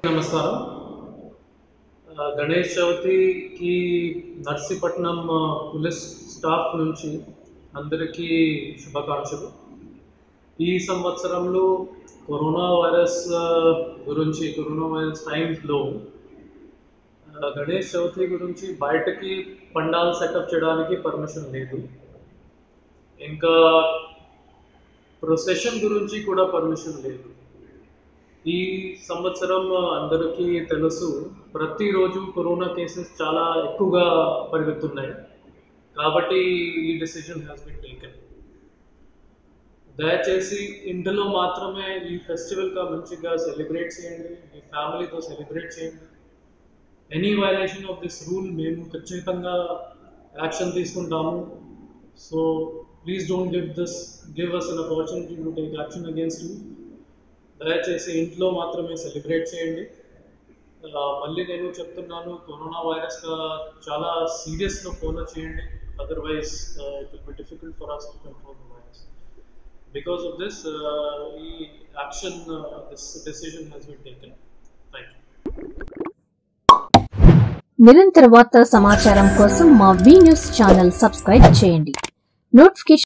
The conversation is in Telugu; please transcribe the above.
నమస్కారం ఆ, గణేష్ చవితికి నర్సీపట్నం ఆ, పోలీస్ స్టాఫ్ నుంచి అందరికీ శుభాకాంక్షలు ఈ సంవత్సరంలో కరోనా వైరస్ ఆ, గురించి కరోనా వైరస్ టైమ్స్లో ఆ, గణేష్ చవితి గురించి బయటకి పండాల్ సెటప్ చేయడానికి పర్మిషన్ లేదు ఇంకా ప్రొసెషన్ గురించి కూడా పర్మిషన్ లేదు ఈ సంవత్సరం అందరికీ తెలుసు ప్రతిరోజు కరోనా కేసెస్ చాలా ఎక్కువగా పెరుగుతున్నాయి కాబట్టి ఈ డెసిషన్ హ్యాస్ బిన్ టేకెన్ దయచేసి ఇంటిలో మాత్రమే ఈ ఫెస్టివల్గా మంచిగా సెలబ్రేట్ చేయండి మీ ఫ్యామిలీతో సెలబ్రేట్ చేయండి any violation of this rule మేము ఖచ్చితంగా యాక్షన్ తీసుకుంటాము so please don't give this give us an opportunity to take action against you దయచేసి ఇంట్లో మాత్రమే సెలబ్రేట్ చేయండి ఆ, మళ్ళీ నేను చెప్తున్నాను కరోనా వైరస్ చాలా సీరియస్గా ఫాలో చేయండి otherwise it will be difficult for us to control the virus because of this ఈ action this decision has been taken thank you నిరంతర వార్తా సమాచారం కోసం మా వి న్యూస్ ఛానల్ సబ్స్క్రైబ్ చేయండి నోటిఫికేషన్